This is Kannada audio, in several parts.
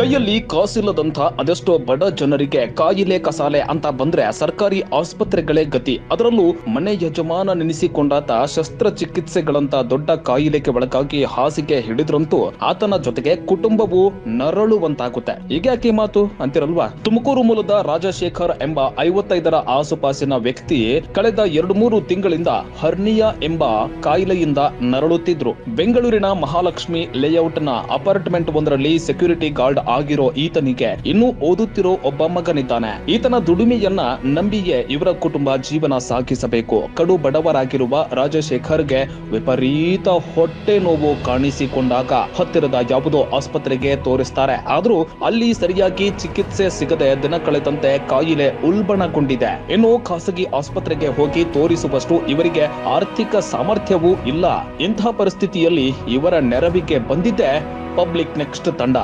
ಕೈಯಲ್ಲಿ ಕಾಸಿಲ್ಲದಂತ ಅದೆಷ್ಟೋ ಬಡ ಜನರಿಗೆ ಕಾಯಿಲೆ ಕಸಾಲೆ ಅಂತ ಬಂದ್ರೆ ಸರ್ಕಾರಿ ಆಸ್ಪತ್ರೆಗಳೇ ಗತಿ ಅದರಲ್ಲೂ ಮನೆ ಯಜಮಾನ ನೆನೆಸಿಕೊಂಡಾತ ಶಸ್ತ್ರಚಿಕಿತ್ಸೆಗಳಂತ ದೊಡ್ಡ ಕಾಯಿಲೆಗೆ ಒಳಗಾಗಿ ಹಾಸಿಗೆ ಹಿಡಿದ್ರಂತೂ ಆತನ ಜೊತೆಗೆ ಕುಟುಂಬವು ನರಳುವಂತಾಗುತ್ತೆ ಹೀಗ್ಯಾಕೆ ಈ ಮಾತು ಅಂತಿರಲ್ವಾ ತುಮಕೂರು ಮೂಲದ ರಾಜಶೇಖರ್ ಎಂಬ ಐವತ್ತೈದರ ಆಸುಪಾಸಿನ ವ್ಯಕ್ತಿ ಕಳೆದ ಎರಡು ಮೂರು ತಿಂಗಳಿಂದ ಹರ್ನಿಯಾ ಎಂಬ ಕಾಯಿಲೆಯಿಂದ ನರಳುತ್ತಿದ್ರು ಬೆಂಗಳೂರಿನ ಮಹಾಲಕ್ಷ್ಮಿ ಲೇಔಟ್ನ ಅಪಾರ್ಟ್ಮೆಂಟ್ ಒಂದರಲ್ಲಿ ಸೆಕ್ಯೂರಿಟಿ ಗಾರ್ಡ್ ಆಗಿರೋ ಈತನಿಗೆ ಇನ್ನೂ ಓದುತ್ತಿರೋ ಒಬ್ಬ ಮಗನಿದ್ದಾನೆ ಈತನ ದುಡಿಮೆಯನ್ನ ನಂಬಿಯೇ ಇವರ ಕುಟುಂಬ ಜೀವನ ಸಾಗಿಸಬೇಕು ಕಡು ಬಡವರಾಗಿರುವ ರಾಜಶೇಖರ್ಗೆ ವಿಪರೀತ ಹೊಟ್ಟೆ ನೋವು ಕಾಣಿಸಿಕೊಂಡಾಗ ಹತ್ತಿರದ ಯಾವುದೋ ಆಸ್ಪತ್ರೆಗೆ ತೋರಿಸ್ತಾರೆ ಆದ್ರೂ ಅಲ್ಲಿ ಸರಿಯಾಗಿ ಚಿಕಿತ್ಸೆ ಸಿಗದೆ ದಿನ ಕಳೆದಂತೆ ಕಾಯಿಲೆ ಉಲ್ಬಣಗೊಂಡಿದೆ ಇನ್ನು ಖಾಸಗಿ ಆಸ್ಪತ್ರೆಗೆ ಹೋಗಿ ತೋರಿಸುವಷ್ಟು ಇವರಿಗೆ ಆರ್ಥಿಕ ಸಾಮರ್ಥ್ಯವೂ ಇಲ್ಲ ಇಂಥ ಪರಿಸ್ಥಿತಿಯಲ್ಲಿ ಇವರ ನೆರವಿಗೆ ಬಂದಿದ್ದೆ ಪಬ್ಲಿಕ್ ನೆಕ್ಸ್ಟ್ ತಂಡ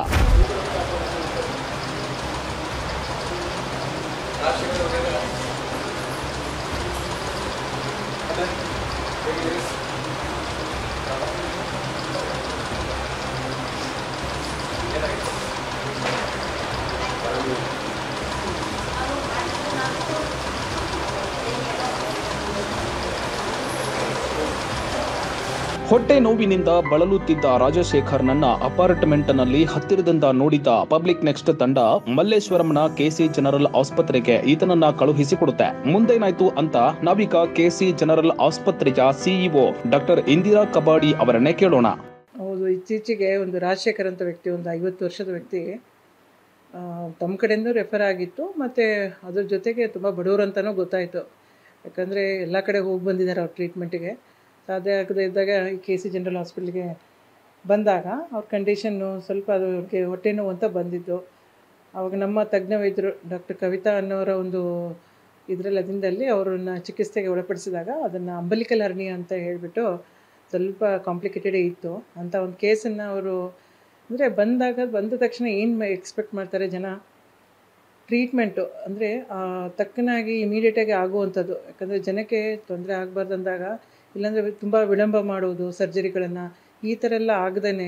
ಹೊಟ್ಟೆ ನೋವಿನಿಂದ ಬಳಲುತ್ತಿದ್ದ ರಾಜಶೇಖರ್ನನ್ನ ಅಪಾರ್ಟ್ಮೆಂಟ್ನಲ್ಲಿ ಹತ್ತಿರದಿಂದ ನೋಡಿದ ಪಬ್ಲಿಕ್ ನೆಕ್ಸ್ಟ್ ತಂಡ ಮಲ್ಲೇಶ್ವರಂನ ಕೆಸಿ ಜನರಲ್ ಆಸ್ಪತ್ರೆಗೆ ಈತನನ್ನ ಕಳುಹಿಸಿಕೊಡುತ್ತೆ ಮುಂದೇನಾಯ್ತು ಅಂತ ನಾವೀಗ ಕೆಸಿ ಜನರಲ್ ಆಸ್ಪತ್ರೆಯ ಸಿಇಒ ಡಾಕ್ಟರ್ ಇಂದಿರಾ ಕಬಾಡಿ ಅವರನ್ನೇ ಕೇಳೋಣ ಹೌದು ಇತ್ತೀಚೆಗೆ ಒಂದು ರಾಜಶೇಖರ್ ಅಂತ ವ್ಯಕ್ತಿ ಒಂದು ಐವತ್ತು ವರ್ಷದ ವ್ಯಕ್ತಿ ಆ, ತಮ್ಮ ಕಡೆಯಿಂದ ರೆಫರ್ ಆಗಿತ್ತು ಮತ್ತು ಅದ್ರ ಜೊತೆಗೆ ತುಂಬ ಬಡವರು ಅಂತಲೂ ಗೊತ್ತಾಯಿತು ಯಾಕಂದರೆ ಎಲ್ಲ ಕಡೆ ಹೋಗಿ ಬಂದಿದ್ದಾರೆ ಅವ್ರ ಟ್ರೀಟ್ಮೆಂಟಿಗೆ ಸಾಧ್ಯ ಆಗದೆ ಇದ್ದಾಗ ಈ ಕೆ ಸಿ ಜನರಲ್ ಹಾಸ್ಪಿಟ್ಲಿಗೆ ಬಂದಾಗ ಅವ್ರ ಕಂಡೀಷನ್ನು ಸ್ವಲ್ಪ ಅವ್ರಿಗೆ ಹೊಟ್ಟೆ ನೋವು ಅಂತ ಬಂದಿದ್ದು ಆವಾಗ ನಮ್ಮ ತಜ್ಞ ವೈದ್ಯರು ಡಾಕ್ಟರ್ ಕವಿತಾ ಅನ್ನೋರ ಒಂದು ಇದರಲ್ಲಿ ಅದಿಂದಲ್ಲಿ ಅವರನ್ನು ಚಿಕಿತ್ಸೆಗೆ ಒಳಪಡಿಸಿದಾಗ ಅದನ್ನು ಅಂಬಲಿಕಲ್ ಹರ್ನಿಯ ಅಂತ ಹೇಳಿಬಿಟ್ಟು ಸ್ವಲ್ಪ ಕಾಂಪ್ಲಿಕೇಟೆಡೇ ಇತ್ತು ಅಂಥ ಒಂದು ಕೇಸನ್ನು ಅವರು ಅಂದರೆ ಬಂದಾಗ ಬಂದ ತಕ್ಷಣ ಏನು ಎಕ್ಸ್ಪೆಕ್ಟ್ ಮಾಡ್ತಾರೆ ಜನ ಟ್ರೀಟ್ಮೆಂಟು ಅಂದರೆ ತಕ್ಕನಾಗಿ ಇಮಿಡಿಯೇಟಾಗಿ ಆಗುವಂಥದ್ದು ಯಾಕಂದರೆ ಜನಕ್ಕೆ ತೊಂದರೆ ಆಗಬಾರ್ದು ಅಂದಾಗ ಇಲ್ಲಾಂದರೆ ತುಂಬ ವಿಳಂಬ ಮಾಡೋದು ಸರ್ಜರಿಗಳನ್ನು ಈ ಥರ ಎಲ್ಲ ಆಗದೇ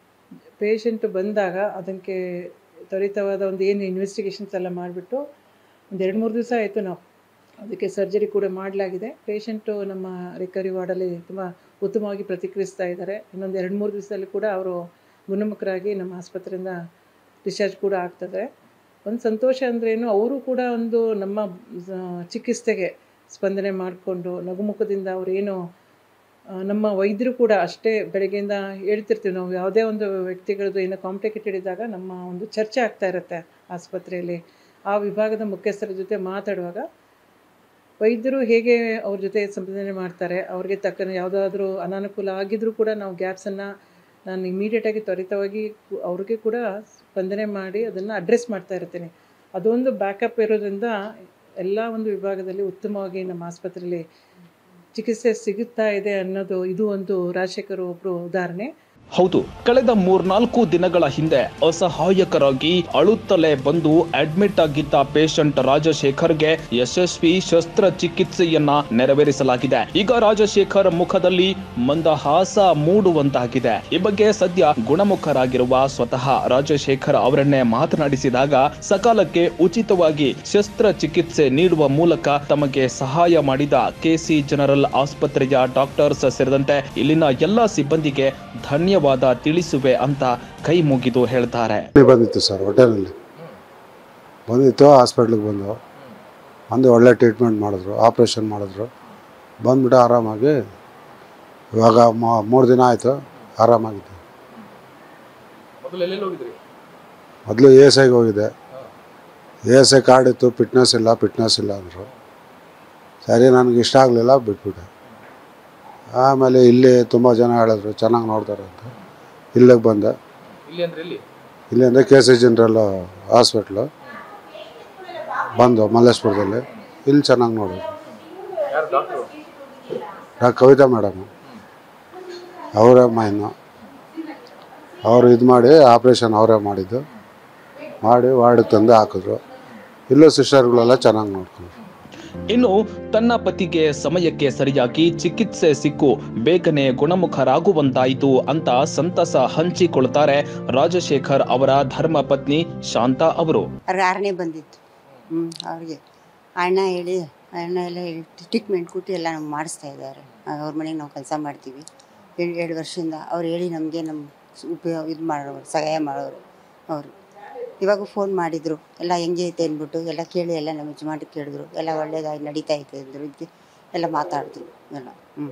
ಪೇಷಂಟ್ ಬಂದಾಗ ಅದಕ್ಕೆ ತ್ವರಿತವಾದ ಒಂದು ಏನು ಇನ್ವೆಸ್ಟಿಗೇಷನ್ಸ್ ಎಲ್ಲ ಮಾಡಿಬಿಟ್ಟು ಒಂದು ಎರಡು ಮೂರು ದಿವಸ ಆಯಿತು ನಾವು ಅದಕ್ಕೆ ಸರ್ಜರಿ ಕೂಡ ಮಾಡಲಾಗಿದೆ ಪೇಷಂಟು ನಮ್ಮ ರಿಕವರಿ ವಾರ್ಡಲ್ಲಿ ತುಂಬ ಉತ್ತಮವಾಗಿ ಪ್ರತಿಕ್ರಿಯಿಸ್ತಾ ಇದ್ದಾರೆ ಇನ್ನೊಂದು ಎರಡು ಮೂರು ದಿವಸದಲ್ಲಿ ಕೂಡ ಅವರು ಗುಣಮುಖರಾಗಿ ನಮ್ಮ ಆಸ್ಪತ್ರೆಯಿಂದ ಡಿಸ್ಚಾರ್ಜ್ ಕೂಡ ಆಗ್ತದೆ ಒಂದು ಸಂತೋಷ ಅಂದ್ರೇನು ಅವರು ಕೂಡ ಒಂದು ನಮ್ಮ ಆ, ಚಿಕಿತ್ಸೆಗೆ ಸ್ಪಂದನೆ ಮಾಡಿಕೊಂಡು ನಗುಮುಖದಿಂದ ಅವರೇನು ಆ, ನಮ್ಮ ವೈದ್ಯರು ಕೂಡ ಅಷ್ಟೇ ಬೆಳಗ್ಗೆಯಿಂದ ಹೇಳ್ತಿರ್ತೀವಿ ನಾವು ಯಾವುದೇ ಒಂದು ವ್ಯಕ್ತಿಗಳದ್ದು ಏನೋ ಕಾಂಪ್ಲಿಕೇಟೆಡ್ ಇದ್ದಾಗ ನಮ್ಮ ಒಂದು ಚರ್ಚೆ ಆಗ್ತಾ ಇರುತ್ತೆ ಆಸ್ಪತ್ರೆಯಲ್ಲಿ ಆ ವಿಭಾಗದ ಮುಖ್ಯಸ್ಥರ ಜೊತೆ ಮಾತಾಡುವಾಗ ವೈದ್ಯರು ಹೇಗೆ ಅವ್ರ ಜೊತೆ ಸಂಪಾದನೆ ಮಾಡ್ತಾರೆ ಅವ್ರಿಗೆ ತಕ್ಕನ ಯಾವುದಾದ್ರೂ ಅನಾನುಕೂಲ ಆಗಿದ್ರೂ ಕೂಡ ನಾವು ಗ್ಯಾಪ್ಸನ್ನು ನಾನು ಇಮಿಡಿಯೇಟಾಗಿ ತ್ವರಿತವಾಗಿ ಕು- ಅವ್ರಿಗೆ ಕೂಡ ಸ್ಪಂದನೆ ಮಾಡಿ ಅದನ್ನು ಅಡ್ರೆಸ್ ಮಾಡ್ತಾ ಇರ್ತೀನಿ ಅದೊಂದು ಬ್ಯಾಕಪ್ ಇರೋದ್ರಿಂದ ಎಲ್ಲ ಒಂದು ವಿಭಾಗದಲ್ಲಿ ಉತ್ತಮವಾಗಿ ನಮ್ಮ ಆಸ್ಪತ್ರೆಯಲ್ಲಿ ಚಿಕಿತ್ಸೆ ಸಿಗುತ್ತಾ ಇದೆ ಅನ್ನೋದು ಇದು ಒಂದು ರಾಜಶೇಖರ್ ಒಬ್ಬರು ಉದಾಹರಣೆ ಹೌದು ಕಳೆದ ಮೂರ್ನಾಲ್ಕು ದಿನಗಳ ಹಿಂದೆ ಅಸಹಾಯಕರಾಗಿ ಅಳುತ್ತಲೇ ಬಂದು ಅಡ್ಮಿಟ್ ಆಗಿದ್ದ ಪೇಷಂಟ್ ರಾಜಶೇಖರ್ಗೆ ಯಶಸ್ವಿ ಶಸ್ತ್ರಚಿಕಿತ್ಸೆಯನ್ನ ನೆರವೇರಿಸಲಾಗಿದೆ ಈಗ ರಾಜಶೇಖರ್ ಮುಖದಲ್ಲಿ ಮಂದಹಾಸ ಮೂಡುವಂತಾಗಿದೆ ಈ ಬಗ್ಗೆ ಸದ್ಯ ಗುಣಮುಖರಾಗಿರುವ ಸ್ವತಃ ರಾಜಶೇಖರ್ ಅವರನ್ನೇ ಮಾತನಾಡಿಸಿದಾಗ ಸಕಾಲಕ್ಕೆ ಉಚಿತವಾಗಿ ಶಸ್ತ್ರಚಿಕಿತ್ಸೆ ನೀಡುವ ಮೂಲಕ ತಮಗೆ ಸಹಾಯ ಮಾಡಿದ ಕೆಸಿ ಜನರಲ್ ಆಸ್ಪತ್ರೆಯ ಡಾಕ್ಟರ್ಸ್ ಸೇರಿದಂತೆ ಇಲ್ಲಿನ ಎಲ್ಲ ಸಿಬ್ಬಂದಿಗೆ ಧನ್ಯವಾದ ತಿಳಿಸುವೆ ಅಂತ ಕೈ ಮುಗಿದು ಹೇಳ್ತಾರೆ ಇಲ್ಲಿ ಬಂದಿತ್ತು ಸರ್ ಹೋಟೆಲಲ್ಲಿ ಬಂದಿತ್ತು ಹಾಸ್ಪಿಟ್ಲಿಗೆ ಬಂದು ಬಂದು ಒಳ್ಳೆ ಟ್ರೀಟ್ಮೆಂಟ್ ಮಾಡಿದ್ರು ಆಪ್ರೇಷನ್ ಮಾಡಿದ್ರು ಬಂದ್ಬಿಟ್ಟು ಆರಾಮಾಗಿ ಇವಾಗ ಮೂರು ದಿನ ಆಯಿತು ಆರಾಮಾಗಿದೆ ಮೊದಲು ಎ ಎಸ್ ಐಗೆ ಹೋಗಿದ್ದೆ ಎ ಎಸ್ ಐ ಕಾರ್ಡ್ ಇತ್ತು ಫಿಟ್ನೆಸ್ ಇಲ್ಲ ಫಿಟ್ನೆಸ್ ಇಲ್ಲ ಅಂದರು ಸರಿ ನನಗೆ ಇಷ್ಟ ಆಗಲಿಲ್ಲ ಬಿಟ್ಬಿಟ್ಟೆ ಆಮೇಲೆ ಇಲ್ಲಿ ತುಂಬ ಜನ ಹೇಳಿದ್ರು ಚೆನ್ನಾಗಿ ನೋಡ್ತಾರೆ ಅಂತ ಇಲ್ಲಿಗೆ ಬಂದೆ ಇಲ್ಲಿ ಅಂದರೆ ಕೆ ಸಿ ಜನರಲ್ ಹಾಸ್ಪಿಟ್ಲು ಬಂದು ಮಲ್ಲೇಶ್ವರದಲ್ಲಿ ಇಲ್ಲಿ ಚೆನ್ನಾಗಿ ನೋಡಿದ್ರು ಡಾಕ್ಟರ್ ಕವಿತಾ ಮೇಡಮ್ ಅವರೇ ಮೈನು ಅವರು ಇದು ಮಾಡಿ ಆಪ್ರೇಷನ್ ಅವರೇ ಮಾಡಿದ್ದು ಮಾಡಿ ವಾರ್ಡಿಗೆ ತಂದು ಹಾಕಿದ್ರು ಇಲ್ಲೂ ಸಿಸ್ಟರ್ಗಳೆಲ್ಲ ಚೆನ್ನಾಗಿ ನೋಡ್ಕೊಂಡ್ರು ಇನ್ನು ತನ್ನ ಪತಿಗೆ ಸಮಯಕ್ಕೆ ಸರಿಯಾಗಿ ಚಿಕಿತ್ಸೆ ಸಿಕ್ಕು ಬೇಗನೆ ಗುಣಮುಖರಾಗುವಂತಾಯಿತು ಅಂತ ಸಂತಸ ಹಂಚಿಕೊಳ್ತಾರೆ ರಾಜಶೇಖರ್ ಅವರ ಧರ್ಮ ಪತ್ನಿ ಶಾಂತಾ ಅವರು ಅವ್ರಿಗೆ ಆರನೇ ಬಂದಿತ್ತು ಹ್ಞೂ ಅವ್ರಿಗೆ ಅಣ್ಣ ಹೇಳಿ ಅಣ್ಣ ಎಲ್ಲ ಹೇಳಿ ಟ್ರೀಟ್ಮೆಂಟ್ ಕೊಟ್ಟು ಎಲ್ಲ ನಮ್ಗೆ ಮಾಡಿಸ್ತಾ ಇದ್ದಾರೆ ಅವ್ರ ಮನೆಗೆ ನಾವು ಕೆಲಸ ಮಾಡ್ತೀವಿ ಎರಡು ಎರಡು ವರ್ಷದಿಂದ ಅವ್ರು ಹೇಳಿ ನಮಗೆ ನಮ್ಮ ಉಪಯೋಗ ಇದು ಮಾಡೋರು ಸಹಾಯ ಮಾಡೋರು ಅವರು ಇವಾಗ ಫೋನ್ ಮಾಡಿದರು ಎಲ್ಲ ಹೆಂಗೆ ಐತೆ ಅಂದ್ಬಿಟ್ಟು ಎಲ್ಲ ಕೇಳಿ ಎಲ್ಲ ನಮ್ಮ ಯಜಮಾನ್ರಿಗೆ ಕೇಳಿದ್ರು ಎಲ್ಲ ಒಳ್ಳೇದಾಗಿ ನಡೀತಾ ಐತೆ ಅಂದರು ಇದಕ್ಕೆ ಎಲ್ಲ ಮಾತಾಡಿದ್ರು ಎಲ್ಲ ಹ್ಞೂ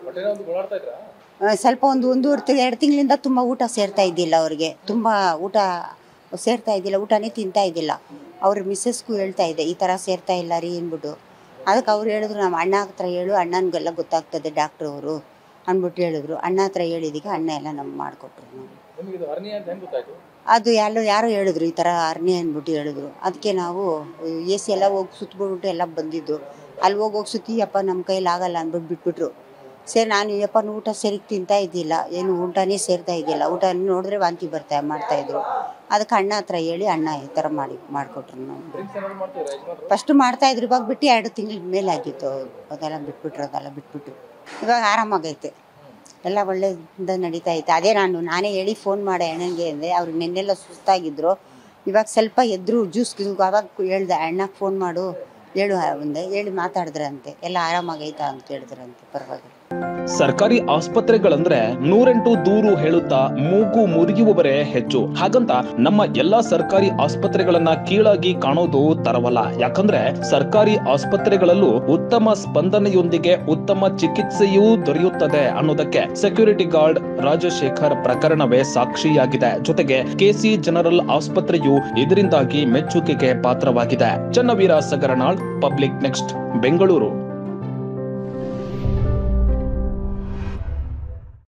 ಆ, ಸ್ವಲ್ಪ ಒಂದು ಒಂದೂವರೆ ತಿ- ಎರಡು ತಿಂಗಳಿಂದ ತುಂಬ ಊಟ ಸೇರ್ತಾ ಇದ್ದಿಲ್ಲ ಅವ್ರಿಗೆ ತುಂಬ ಊಟ ಸೇರ್ತಾ ಇದ್ದಿಲ್ಲ ಊಟನೇ ತಿಂತಾ ಇದ್ದಿಲ್ಲ ಅವ್ರ ಮಿಸ್ಸಸ್ಗೂ ಹೇಳ್ತಾ ಇದ್ದೆ ಈ ಥರ ಸೇರ್ತಾ ಇಲ್ಲ ರೀ ಅಂದ್ಬಿಟ್ಟು ಅದಕ್ಕೆ ಅವ್ರು ಹೇಳಿದ್ರು ನಮ್ಮ ಅಣ್ಣ ಹತ್ರ ಹೇಳು ಅಣ್ಣನಿಗೆಲ್ಲ ಗೊತ್ತಾಗ್ತದೆ ಡಾಕ್ಟ್ರು ಅವರು ಅಂದ್ಬಿಟ್ಟು ಹೇಳಿದ್ರು ಅಣ್ಣ ಹತ್ರ ಹೇಳಿದೀಗ ಅಣ್ಣ ಎಲ್ಲ ನಮ್ಗೆ ಮಾಡಿಕೊಟ್ರು ನಾವು ಅದು ಎಲ್ಲೋ ಯಾರೋ ಹೇಳಿದ್ರು ಈ ಥರ ಅರ್ನಿ ಅಂದ್ಬಿಟ್ಟು ಹೇಳಿದ್ರು ಅದಕ್ಕೆ ನಾವು ಎ ಸಿ ಎಲ್ಲ ಹೋಗಿ ಸುತ್ತಬಿಟ್ಟು ಎಲ್ಲ ಬಂದಿದ್ದು ಅಲ್ಲಿ ಹೋಗಿ ಹೋಗಿ ಸುತ್ತಿ ಅಪ್ಪ ನಮ್ಮ ಕೈಯಲ್ಲಿ ಆಗಲ್ಲ ಅಂದ್ಬಿಟ್ಟು ಬಿಟ್ಬಿಟ್ರು ಸರಿ ನಾನು ಯಪ್ಪನ ಊಟ ಸರಿಗೆ ತಿಂತಾ ಇದ್ದಿಲ್ಲ ಏನು ಊಟನೇ ಸೇರ್ತಾ ಇದ್ದಿಲ್ಲ ಊಟ ನೋಡಿದ್ರೆ ವಾಂತಿ ಬರ್ತಾ ಮಾಡ್ತಾಯಿದ್ರು ಅದಕ್ಕೆ ಅಣ್ಣ ಹತ್ರ ಹೇಳಿ ಅಣ್ಣ ಈ ಥರ ಮಾಡಿ ಮಾಡಿಕೊಟ್ರು ನಾವು ಫಸ್ಟ್ ಮಾಡ್ತಾ ಇದ್ರು ಇವಾಗ ಬಿಟ್ಟು ಎರಡು ತಿಂಗಳ ಮೇಲೆ ಆಗಿತ್ತು ಅದೆಲ್ಲ ಬಿಟ್ಬಿಟ್ರು ಅದೆಲ್ಲ ಬಿಟ್ಬಿಟ್ರು ಇವಾಗ ಆರಾಮಾಗೈತೆ ಎಲ್ಲ ಒಳ್ಳೆಯಿಂದ ನಡೀತಾ ಐತೆ ಅದೇ ನಾನು ನಾನೇ ಹೇಳಿ ಫೋನ್ ಮಾಡೆ ಅಣ್ಣನಿಗೆ ಅಂದೆ ಅವ್ರು ನಿನ್ನೆಲ್ಲ ಸುಸ್ತಾಗಿದ್ರು ಇವಾಗ ಸ್ವಲ್ಪ ಎದ್ರು ಜ್ಯೂಸ್ ಅವಾಗ ಹೇಳ್ದೆ ಅಣ್ಣಗೆ ಫೋನ್ ಮಾಡು ಹೇಳು ಅಂದೆ ಹೇಳಿ ಮಾತಾಡಿದ್ರಂತೆ ಎಲ್ಲ ಆರಾಮಾಗೈತಾ ಅಂತ ಹೇಳಿದ್ರಂತೆ ಪರವಾಗಿಲ್ಲ ಸರ್ಕಾರಿ ಆಸ್ಪತ್ರೆಗಳಂದ್ರೆ ನೂರೆಂಟು ದೂರು ಹೇಳುತ್ತಾ ಮೂಗು ಮುರಿಯುವವರೇ ಹೆಚ್ಚು ಹಾಗಂತ ನಮ್ಮ ಎಲ್ಲಾ ಸರ್ಕಾರಿ ಆಸ್ಪತ್ರೆಗಳನ್ನ ಕೀಳಾಗಿ ಕಾಣೋದು ತರವಲ್ಲ ಯಾಕಂದ್ರೆ ಸರ್ಕಾರಿ ಆಸ್ಪತ್ರೆಗಳಲ್ಲೂ ಉತ್ತಮ ಸ್ಪಂದನೆಯೊಂದಿಗೆ ಉತ್ತಮ ಚಿಕಿತ್ಸೆಯೂ ದೊರೆಯುತ್ತದೆ ಅನ್ನೋದಕ್ಕೆ ಸೆಕ್ಯೂರಿಟಿ ಗಾರ್ಡ್ ರಾಜಶೇಖರ್ ಪ್ರಕರಣವೇ ಸಾಕ್ಷಿಯಾಗಿದೆ ಜೊತೆಗೆ ಕೆಸಿ ಜನರಲ್ ಆಸ್ಪತ್ರೆಯು ಇದರಿಂದಾಗಿ ಮೆಚ್ಚುಗೆಗೆ ಪಾತ್ರವಾಗಿದೆ ಚನ್ನವೀರ ಸಗರನಾಳ್ ಪಬ್ಲಿಕ್ ನೆಕ್ಸ್ಟ್ ಬೆಂಗಳೂರು